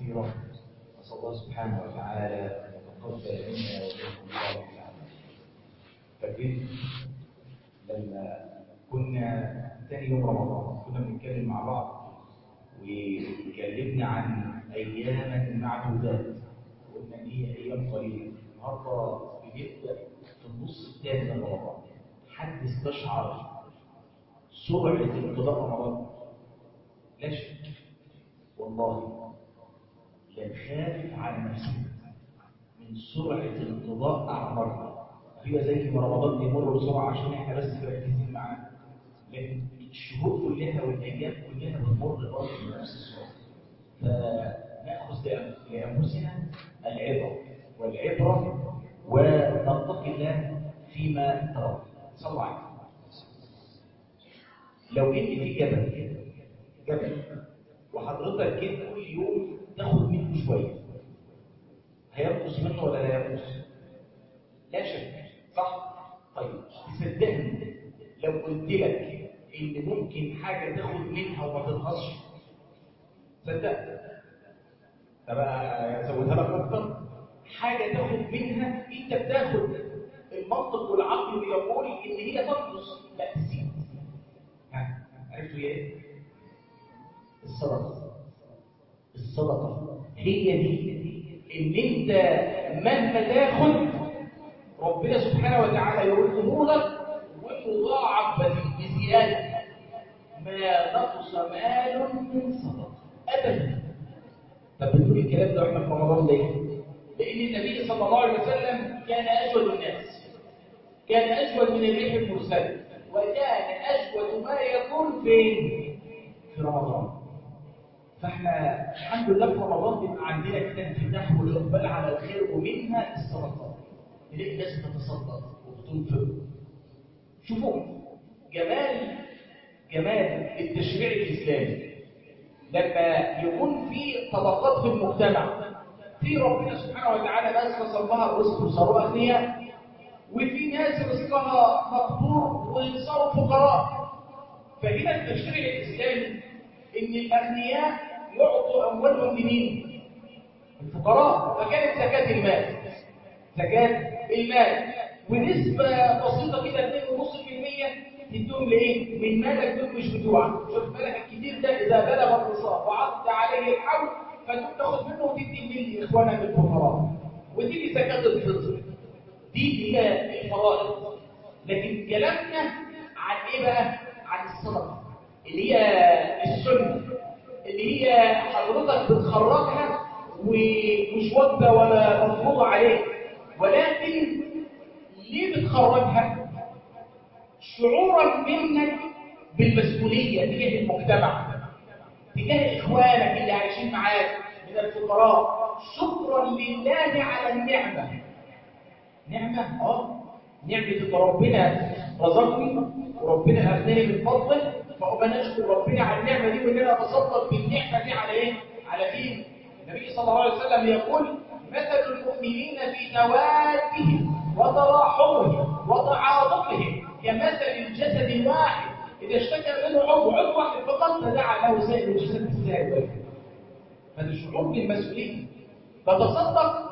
كثيرا نسأل الله سبحانه وتعالى أن يتقبل منا ومنكم صالح الأعمال فاكرين لما كنا تاني يوم رمضان كنا بنتكلم مع بعض واتكلمنا عن أياما معدودات قلنا إن هي أيام قليلة النهارده بنبدأ في النص الثاني من رمضان حد استشعر سرعة انقضاء رمضان لا شك والله لا نخاف على نفسنا من سرعة انقضاء أعمارنا هي زي ما رمضان بيمر بسرعة عشان احنا بس مركزين معاه لكن الشهور كلها والأيام كلها بتمر برضه بنفس السرعة فنأخذ لأنفسنا العبرة والعبرة ونتقي الله فيما ترى صلوا عليه لو ان في جبل جبل وحضرتك كده كل يوم تاخد منه شويه هينقص منه ولا لا ينقص لا شك صح طيب تصدقني لو قلت لك ان ممكن حاجه تاخد منها وما تنقصش صدق طب ازودها لك اكتر حاجه تاخد منها انت بتاخد المنطق والعقل بيقول ان هي تنقص لا تزيد عرفتوا ايه الصدقه الصدقه هي دي ان انت مهما تاخد ربنا سبحانه وتعالى يرده لك ويضاعف بزياده ما نقص مال من صدقه ابدا طب بتقول الكلام ده واحنا في رمضان ليه لان النبي صلى الله عليه وسلم كان اجود الناس كان اجود من الريح المرسله وكان أجود ما يكون فين؟ في رمضان فاحنا الحمد لله في رمضان بيبقى عندنا كده انفتاح واقبال على الخير ومنها الصدقات تلاقي ناس بتتصدق وبتنفق شوفوا جمال جمال التشريع الاسلامي لما يكون في طبقات في المجتمع في ربنا سبحانه وتعالى ناس فصلها الرزق وصاروا اغنياء وفي ناس رزقها مقدور وصاروا فقراء فهنا التشريع الاسلامي ان الاغنياء يعطوا اموالهم لمين؟ الفقراء فكانت زكاه المال زكاه المال ونسبه بسيطه كده 2.5% تديهم لايه؟ من مالك دول مش بتوعك شوف مالك الكتير ده اذا بلغ النصاب وعدى عليه الحول فتقوم تاخد منه وتدي لاخوانك الفقراء وتيجي زكاه الفطر دي هي الفرائض لكن كلامنا عن ايه بقى عن الصدقه اللي هي السنه اللي هي حضرتك بتخرجها ومش واجبه ولا مفروضه عليك ولكن ليه بتخرجها شعورا منك بالمسؤوليه تجاه المجتمع تجاه اخوانك اللي عايشين معاك من الفقراء شكرا لله على النعمه نعمة اه نعمة ان ربنا رزقني وربنا أغناني من فضله فأبقى نشكر ربنا على النعمة دي وإن أنا أتصدق بالنعمة دي على إيه؟ على مين؟ النبي صلى الله عليه وسلم يقول مثل المؤمنين في توادهم وتراحمهم وتعاطفهم كمثل الجسد الواحد إذا اشتكى منه عضو عضو واحد فقط تداعى له سائر الجسد بالسائر والكلام هذا الشعور بالمسؤولية فتصدق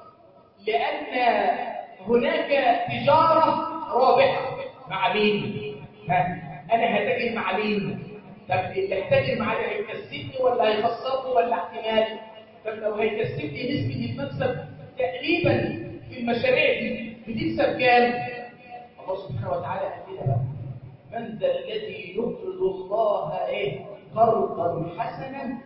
لأن هناك تجارة رابحة مع مين؟ ها؟ أنا هتاجر مع مين؟ طب اللي هيتاجر معايا هيكسبني ولا هيخسرني ولا احتمال؟ طب لو هيكسبني نسبة المكسب تقريبا في المشاريع دي بتكسب كام؟ الله سبحانه وتعالى قال كده بقى من ذا الذي يقرض الله ايه؟ قرضا حسنا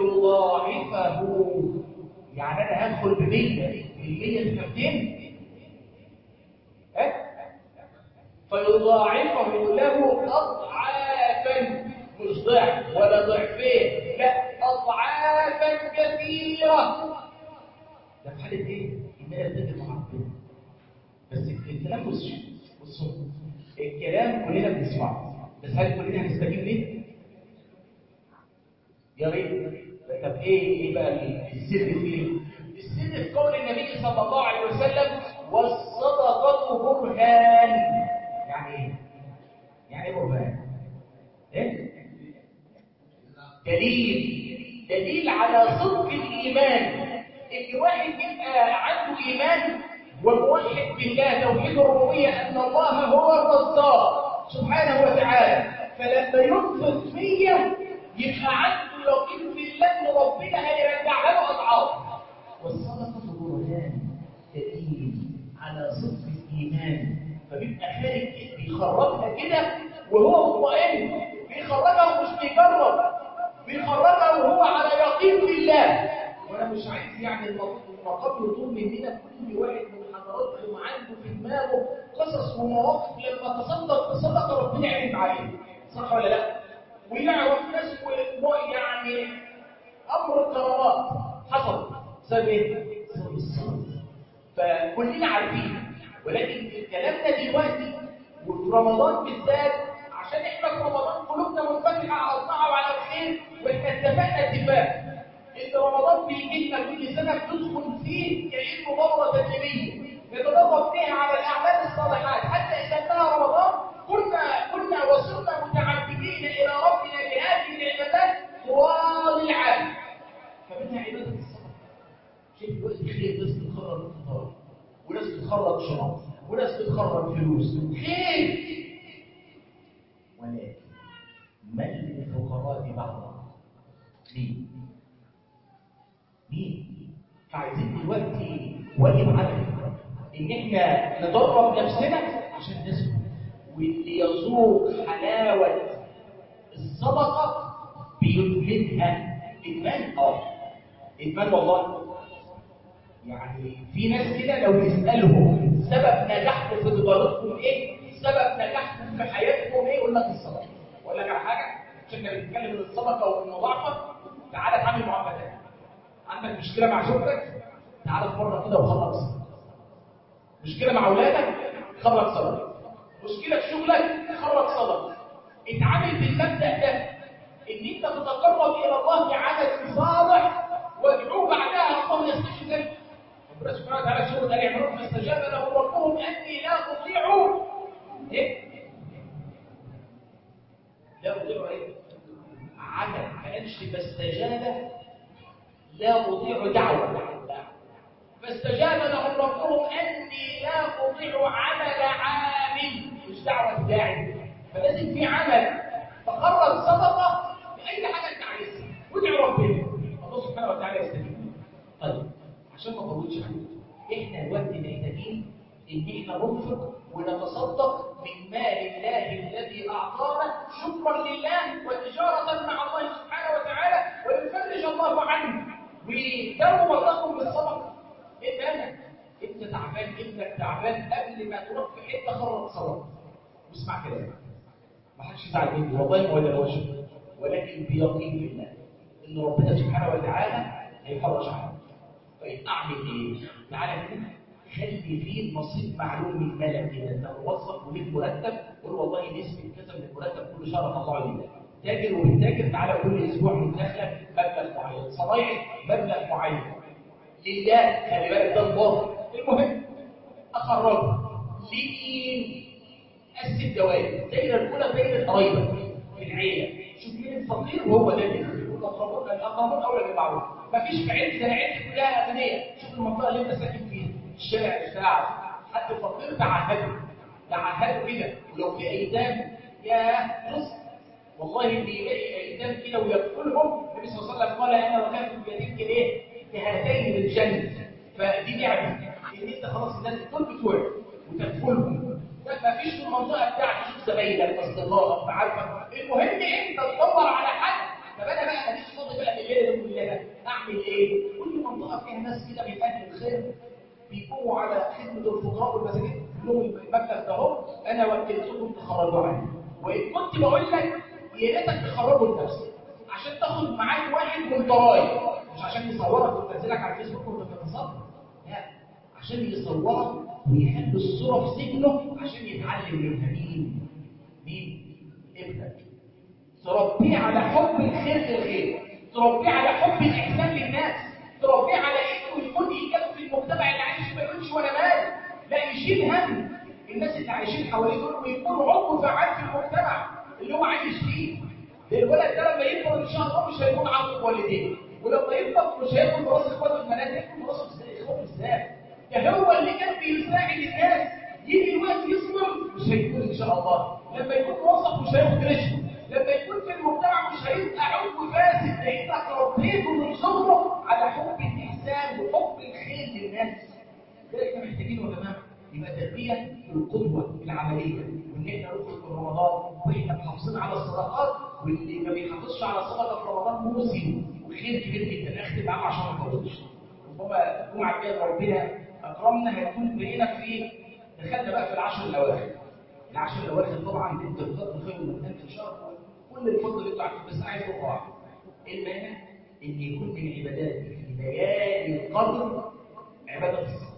فيضاعفه يعني انا هدخل ب 100 المية بكمتين فيضاعفه له أضعافا مش ضعف ولا ضعفين لا أضعافا كثيرة ده في حالة إيه؟ إن أنا أتجد مع ربنا بس الكلام بص بصوا الكلام كلنا بنسمعه بس هل كلنا هنستجيب ليه؟ يا ريت طب ايه ايه بقى السر فيه؟ السر في قول النبي صلى الله عليه وسلم والصدقة برهان يعني ايه؟ يعني ايه برهان؟ ايه؟ دليل دليل على صدق الإيمان إن واحد يبقى عنده إيمان وموحد بالله توحيد الربوبية أن الله هو الرزاق سبحانه وتعالى فلما ينفق مية يبقى عنده يقين في الله ان ربنا هيرجعها له اضعاف والصدقه برهان دليل على صدق الايمان فبيبقى خارج بيخرجها كده وهو مطمئن بيخرجها ومش بيجرب بيخرجها وهو على يقين في الله وانا مش عايز يعني المقام يطول مننا كل واحد من حضراتكم عنده في دماغه قصص ومواقف لما تصدق بصدقه ربنا يعين عليه صح ولا لا؟ ويعرف ناس يعني امر الكرامات حصل بسبب ايه؟ بسبب الصبر فكلنا عارفين ولكن الكلام ده دلوقتي وفي رمضان بالذات عشان احنا في رمضان قلوبنا منفتحه على الطاعه وعلى الخير واحنا اتفقنا اتفاق ان رمضان بيجي لنا كل سنه بندخل فيه كانه دوره تدريبيه نتدرب فيها على الاعمال الصالحات حتى اذا انتهى رمضان كنا كنا وصلنا متعبدين الى ربنا بهذه العبادات طوال العام فمنها عباده الصلاه شايف دلوقتي خير ناس بتخرج فطار وناس بتخرج شراب وناس بتخرج فلوس خير ولكن من للفقراء بعضها مين مين فعايزين دلوقتي واجب علينا ان احنا ندرب نفسنا عشان نسمع واللي يذوق حلاوة الصدقة بيدمنها إدمان اه إدمان والله يعني في ناس كده لو يسألهم سبب نجاحكم في تجارتكم إيه؟ سبب نجاحكم في حياتكم إيه؟ يقول لك الصدقة أقول لك على حاجة عشان احنا بنتكلم عن الصدقة والمضاعفة تعالى اتعامل معاملات عندك مشكلة مع زوجتك تعالى في مرة كده وخلص مشكلة مع أولادك خلص صدقة مشكلة في شغلك خرج صدقة اتعامل بالمبدأ ده ان انت تتقرب الى الله بعدد صالح وادعوه بعدها الله يستجيب لك ربنا سبحانه وتعالى سورة آل عمران فاستجاب له ربهم اني لا اطيع ايه؟ لا اطيع ايه؟ عمل ما قالش فاستجاب لا اطيع دعوة لا فاستجاب لهم ربهم اني لا اطيع عمل عامل مش دعوه داعي فلازم في عمل فقرر صدقه باي حاجه انت عايزها وادعي ربنا الله سبحانه وتعالى يستجيب طيب عشان ما اطولش عليكم احنا دلوقتي محتاجين ان احنا ننفق ونتصدق من مال الله الذي اعطانا شكرا لله وتجاره مع الله سبحانه وتعالى ويفرج الله عنه ويداوم الله بالصدقه انت انا انت تعبان ابنك تعبان قبل ما تروح في حته خرج صلاه واسمع كلامي ما حدش يزعل مني والله ما ولا وجه ولكن بيقين بالله ان ربنا سبحانه وتعالى هيفرج عنك طيب اعمل ايه؟ تعالى كده خلي فيه نصيب معلوم من مالك كده انت موظف وليك مرتب قول والله نسبه كذا من المرتب كل شهر طلعه لله تاجر وبتتاجر تعالى كل اسبوع من دخلك مبلغ معين صنايعي مبلغ معين لله خلي بالك ده الباطل المهم اخرجه لمين قسم دوائر دايره الاولى دايره قرايبك في العيله شوف مين الفقير وهو ده اللي الاقربون الاقربون اولى بالمعروف مفيش في عيلتي انا عيلتي كلها اغنياء شوف المنطقه اللي انت ساكن فيها الشارع بتاعك حد فقير تعهده تعهده كده ولو في ايتام يا رزق والله اللي يلاقي ايتام كده ويدخلهم النبي صلى الله عليه وسلم قال انا وكان في يديك ايه كهاتين للجنة فدي نعمة ان انت خلاص الناس دول بتوعك وتدخلهم ما فيش في المنطقة بتاعتك تشوف زمايلك اصدقائك معارفك المهم انت تدور على حد طب انا بقى ماليش فاضي بقى الليله دي كلها اعمل ايه؟ كل منطقة فيها ناس كده من اهل الخير بيقوموا على خدمة الفقراء والمساكين لهم المبلغ ده اهو انا وكلتكم تخرجوا عنه وان كنت بقول لك يا ريتك تخرجوا لنفسك عشان تاخد معاك واحد من ضرايب مش عشان يصورك وينزلك على الفيسبوك وانت بتتصور لا عشان يصورك ويحب الصوره في سجنه عشان يتعلم منها مين؟ مين؟ ابنك تربيه على حب الخير للغير تربيه على حب الاحسان للناس تربيه على انه يكون ايجابي في المجتمع اللي عايش ما يقولش وانا مالي لا يشيل هم الناس اللي عايشين حواليه دول ويكون عضو فعال في المجتمع اللي هو عايش فيه الولد ده لما يكبر ان شاء الله مش هيكون عاطف والديه ولما يكبر مش هياخد دراسه اخوات البنات هياخد دراسه اخوات الاسلام يعني هو اللي كان بيساعد الناس يجي الوقت يصبر مش هيكون ان شاء الله لما يكون موظف مش هياخد رشوه لما يكون في المجتمع مش هيبقى عضو فاسد لانك ربيته من صغره على حب الاحسان وحب الخير للناس ده احنا محتاجينه يا جماعه يبقى تربيه القدوه العمليه وان احنا ندخل في رمضان واحنا محافظين على الصدقات واللي ما بيحافظش على صدقه في رمضان موسم وخير كبير جدا اختم معاه عشان ما اطولش ربما الجمعه الجايه ربنا اكرمنا هيكون بقينا في دخلنا بقى في العشر الاواخر العشر الاواخر طبعا انت الفضل خير من انت شهر كل الفضل اللي انتوا عارفين بس عايز اقول واحد ايه المانع ان يكون من العبادات في ليالي القدر عباده الصلاه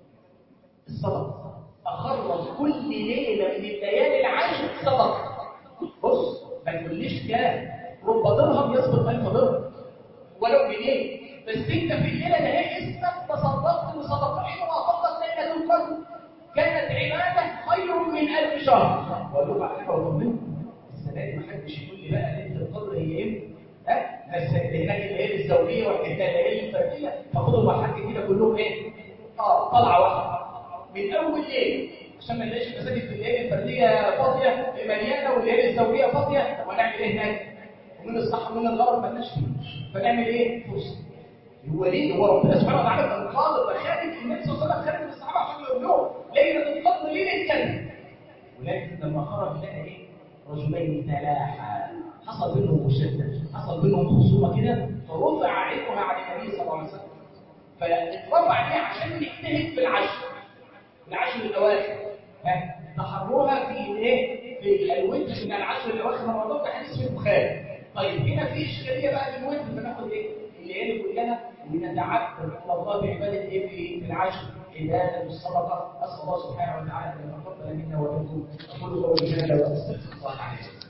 الصدقه اخرج كل ليله من الليالي العشر صدقه بص ما تقوليش كلام رب درهم يسبق الف درهم ولو جنيه بس انت في الليله ده هي اسمك تصدقت بصدقه حين وافقت ليله القدر كانت عباده خير من الف شهر واقول على حاجه وطمنكم السنه دي ما حدش يقول لي بقى ليله القدر هي امتى ها بس هناك الليالي الزوجيه والليالي الفرديه فخدوا المرحلتين كده كلهم ايه اه طلعه واحده من اول ليله عشان ما نلاقيش المساجد في الليالي الفرديه فاضيه مليانه والليالي الزوجيه فاضيه ونعمل ايه هناك ومن الصح ومن الغرض ما لناش فيه فنعمل ايه فرصه هو ليه هو ربنا سبحانه وتعالى كان قادر بخارج النبي صلى الله عليه وسلم خارج الصحابه عشان يقول لهم ليله القدر ليه نتكلم ولكن لما خرج لقى ايه رجلين تلاحا حصل بينهم مشدد حصل بينهم خصومه كده فرفع عينها عن النبي صلى الله عليه وسلم فاترفع دي عشان نجتهد في العشر العشر الاواخر ها تحروها في الايه في الوتر من العشر الاواخر رمضان ده حديث في البخاري طيب هنا في اشكاليه بقى في الوتر فناخد ايه الليالي كلها ونتعبد الى الله بعباده ايه في في العشر عباده الصدقه اسال الله سبحانه وتعالى ان يتقبل منا ومنكم اقول قولي هذا واستغفر الله العظيم